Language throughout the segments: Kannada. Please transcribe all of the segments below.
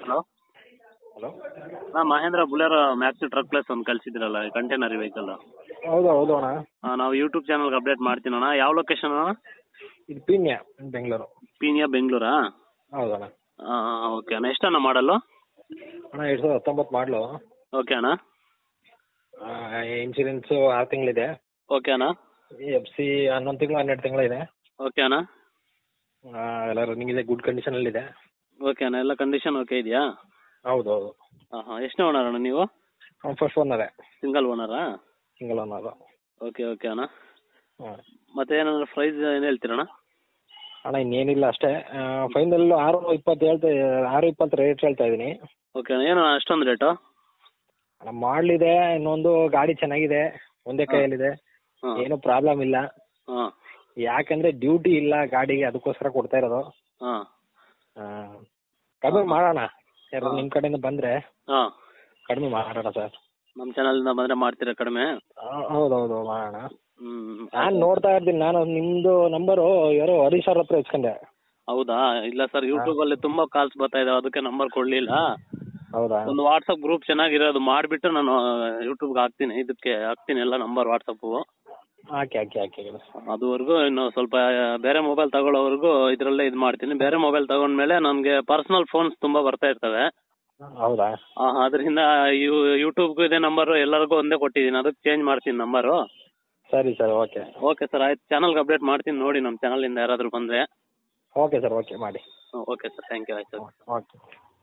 ಹಲೋ ಹಲೋ ಹಾಂ Mahindra Bolero Maxi truck plus ಒಂದು ಕಳಿಸಿದ್ರಲ್ಲ ಕಂಟೈನರ್ ವೆಹಿಕಲ್ ಹೌದು ಹೌದು ಅಣ್ಣ ನಾವು ಯೂಟ್ಯೂಬ್ ಚಾನಲ್ಗೆ ಅಪ್ಡೇಟ್ ಮಾಡ್ತೀನಿ ಅಣ್ಣ ಯಾವ ಲೊಕೇಶನ್ ಅಣ್ಣ ಇದು ಪೀಣ್ಯ ಬೆಂಗಳೂರು ಪೀನಿಯಾ ಬೆಂಗಳೂರಾ ಹೌದು ಅಣ್ಣ ಹಾಂ ಓಕೆ ಅಣ್ಣ ಎಷ್ಟಣ್ಣ ಮಾಡಲು ಅಣ್ಣ ಎರಡು ಸಾವಿರದ ಹತ್ತೊಂಬತ್ತು ಮಾಡಲು ಓಕೆ ಅಣ್ಣ ಇನ್ಶೂರೆನ್ಸು ಆರು ತಿಂಗಳಿದೆ ಓಕೆ ಅಣ್ಣ ಎಫ್ ಸಿ ಹನ್ನೊಂದು ತಿಂಗಳು ಹನ್ನೆರಡು ತಿಂಗಳಿದೆ ಓಕೆ ಅಣ್ಣ ಎಲ್ಲ ರನ್ನಿಂಗ್ ಇದೆ ಗುಡ್ ಕಂಡೀಷನಲ್ಲಿದೆ ಓಕೆ ಅಣ್ಣ ಎಲ್ಲ ಕಂಡೀಷನ್ ಓಕೆ ಇದೆಯಾ ಹೌದು ಹೌದು ಹಾಂ ಹಾಂ ಎಷ್ಟನೇ ಓನರ್ ಅಣ್ಣ ನೀವು ಫಸ್ಟ್ ಓನರೇ ಸಿಂಗಲ್ ಓನರಾ ಸಿಂಗಲ್ ಓನರು ಓಕೆ ಓಕೆ ಅಣ್ಣ ಹಾಂ ಮತ್ತೆ ಏನಾದ್ರು ಪ್ರೈಸ್ ಏನು ಹೇಳ್ತೀರಣ್ಣ ಅಣ್ಣ ಇನ್ನೇನಿಲ್ಲ ಅಷ್ಟೇ ಫೈನಲ್ ಆರು ಇಪ್ಪತ್ತು ಹೇಳ್ತಾ ಆರು ಇಪ್ಪತ್ತು ರೇಟ್ ಹೇಳ್ತಾ ಇದ್ದೀನಿ ಓಕೆ ಅಣ್ಣ ಏನು ಅಷ್ಟೊಂದು ರೇಟು ಅಣ್ಣ ಮಾಡಲಿದೆ ಇನ್ನೊಂದು ಗಾಡಿ ಚೆನ್ನಾಗಿದೆ ಒಂದೇ ಕೈಯಲ್ಲಿದೆ ಹಾಂ ಏನೂ ಪ್ರಾಬ್ಲಮ್ ಇಲ್ಲ ಹಾಂ ಯಾಕಂದ್ರೆ ಡ್ಯೂಟಿ ಇಲ್ಲ ಗಾಡಿಗೆ ಅದಕ್ಕೋಸ್ಕರ ಕೊಡ್ತಾ ಇರೋದು ಹಾಂ ಆ, ಕಡಿಮೆ ಮಾಡೋಣ ಯಾರು ನಿಮ್ಮ ಕಡೆಯಿಂದ ಬಂದರೆ ಹಾಂ ಕಡಿಮೆ ಮಾಡೋಣ ಸರ್ ನಮ್ಮ ಚಾನಲಿಂದ ಬಂದರೆ ಮಾಡ್ತೀರಾ ಕಡಿಮೆ ಹೌದು ಹೌದು ಮಾಡೋಣ ಹ್ಞೂ ನಾನು ನೋಡ್ತಾ ಇರ್ತೀನಿ ನಾನು ನಿಮ್ಮದು ನಂಬರು ಯಾರೋ ಹರೀಶ್ ಅವ್ರ ಹತ್ರ ಇಸ್ಕೊಂಡೆ ಹೌದಾ ಇಲ್ಲ ಸರ್ ಯೂಟ್ಯೂಬಲ್ಲಿ ತುಂಬ ಕಾಲ್ಸ್ ಬರ್ತಾ ಇದಾವೆ ಅದಕ್ಕೆ ನಂಬರ್ ಕೊಡಲಿಲ್ಲ ಹೌದಾ ಒಂದು ವಾಟ್ಸಪ್ ಗ್ರೂಪ್ ಚೆನ್ನಾಗಿರೋದು ಮಾಡಿಬಿಟ್ಟು ನಾನು ಯೂಟ್ಯೂಬ್ಗೆ ಹಾಕ್ತೀನಿ ಇದಕ್ಕೆ ಹಾಕ್ತೀನಿ ಎಲ್ಲ ನಂಬರ್ ವಾಟ್ಸಪ್ಪು ಹಾಕಿ ಹಾಕಿ ಹಾಕಿ ಅದುವರೆಗೂ ಇನ್ನು ಸ್ವಲ್ಪ ಬೇರೆ ಮೊಬೈಲ್ ತಗೊಳ್ಳೋವರೆಗೂ ಇದರಲ್ಲೇ ಇದು ಮಾಡ್ತೀನಿ ಬೇರೆ ಮೊಬೈಲ್ ತಗೊಂಡ್ಮೇಲೆ ನನಗೆ ಪರ್ಸ್ನಲ್ ಫೋನ್ಸ್ ತುಂಬ ಬರ್ತಾ ಇರ್ತವೆ ಹೌದಾ ಅದರಿಂದ ಯೂ ಯೂಟ್ಯೂಬ್ಗೂ ಇದೇ ನಂಬರು ಎಲ್ಲರಿಗೂ ಒಂದೇ ಕೊಟ್ಟಿದ್ದೀನಿ ಅದಕ್ಕೆ ಚೇಂಜ್ ಮಾಡ್ತೀನಿ ನಂಬರು ಸರಿ ಸರ್ ಓಕೆ ಓಕೆ ಸರ್ ಆಯ್ತು ಚಾನಲ್ಗೆ ಅಪ್ಡೇಟ್ ಮಾಡ್ತೀನಿ ನೋಡಿ ನಮ್ಮ ಚಾನಲಿಂದ ಯಾರಾದರೂ ಬಂದರೆ ಓಕೆ ಸರ್ ಓಕೆ ಮಾಡಿ ಓಕೆ ಸರ್ ಥ್ಯಾಂಕ್ ಯು ಆಯ್ತು ಓಕೆ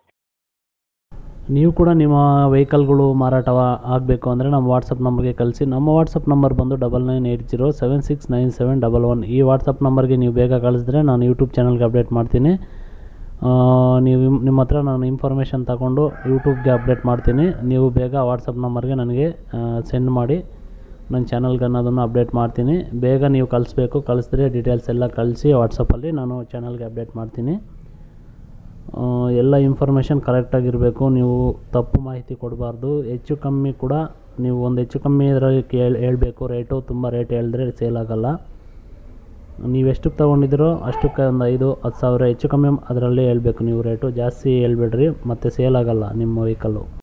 ನೀವು ಕೂಡ ನಿಮ್ಮ ವೆಹಿಕಲ್ಗಳು ಮಾರಾಟ ಆಗಬೇಕು ಅಂದರೆ ನಮ್ಮ ವಾಟ್ಸಪ್ ನಂಬರ್ಗೆ ಕಳಿಸಿ ನಮ್ಮ ವಾಟ್ಸಪ್ ನಂಬರ್ ಬಂದು double nine eight zero seven six nine seven double one ಈ ವಾಟ್ಸಪ್ ನಂಬರ್ಗೆ ನೀವು ಬೇಗ ಕಳಿಸಿದ್ರೆ ನಾನು ಯೂಟ್ಯೂಬ್ ಚಾನಲ್ಗೆ ಅಪ್ಡೇಟ್ ಮಾಡ್ತೀನಿ ಆ, ನೀವು ಇಮ್- ನಿಮ್ಮ ಹತ್ರ ನಾನು ಇನ್ಫಾರ್ಮೇಷನ್ ತಗೊಂಡು ಯೂಟ್ಯೂಬ್ಗೆ ಅಪ್ಡೇಟ್ ಮಾಡ್ತೀನಿ ನೀವು ಬೇಗ ವಾಟ್ಸಪ್ ನಂಬರ್ಗೆ ನನಗೆ ಸೆಂಡ್ ಮಾಡಿ ನನ್ನ ಚಾನಲ್ಗೆ ಅನ್ನೋದನ್ನು ಅಪ್ಡೇಟ್ ಮಾಡ್ತೀನಿ ಬೇಗ ನೀವು ಕಳಿಸ್ಬೇಕು ಕಳಿಸಿದ್ರೆ ಡೀಟೇಲ್ಸ್ ಎಲ್ಲ ಕಳಿಸಿ ವಾಟ್ಸಪ್ಪಲ್ಲಿ ನಾನು ಚಾನಲ್ಗೆ ಅಪ್ಡೇಟ್ ಮಾಡ್ತೀನಿ ಆ, ಎಲ್ಲ ಇನ್ಫಾರ್ಮೇಷನ್ ಕರೆಕ್ಟಾಗಿರಬೇಕು ನೀವು ತಪ್ಪು ಮಾಹಿತಿ ಕೊಡಬಾರ್ದು ಹೆಚ್ಚು ಕಮ್ಮಿ ಕೂಡ ನೀವು ಒಂದು ಹೆಚ್ಚು ಕಮ್ಮಿ ಇದರಲ್ಲಿ ಕೇಳಿ ಹೇಳಬೇಕು ರೇಟು ತುಂಬ ರೇಟ್ ಹೇಳಿದ್ರೆ ಸೇಲ್ ಆಗೋಲ್ಲ ನೀವು ಎಷ್ಟಕ್ಕೆ ತೊಗೊಂಡಿದ್ದೀರೋ ಅಷ್ಟಕ್ಕೆ ಒಂದು ಐದು ಹತ್ತು ಸಾವಿರ ಹೆಚ್ಚು ಕಮ್ಮಿ ಅದರಲ್ಲೇ ಹೇಳಬೇಕು ನೀವು ರೇಟು ಜಾಸ್ತಿ ಹೇಳ್ಬೇಡ್ರಿ ಮತ್ತು ಸೇಲ್ ಆಗೋಲ್ಲ ನಿಮ್ಮ ವೆಹಿಕಲ್ಲು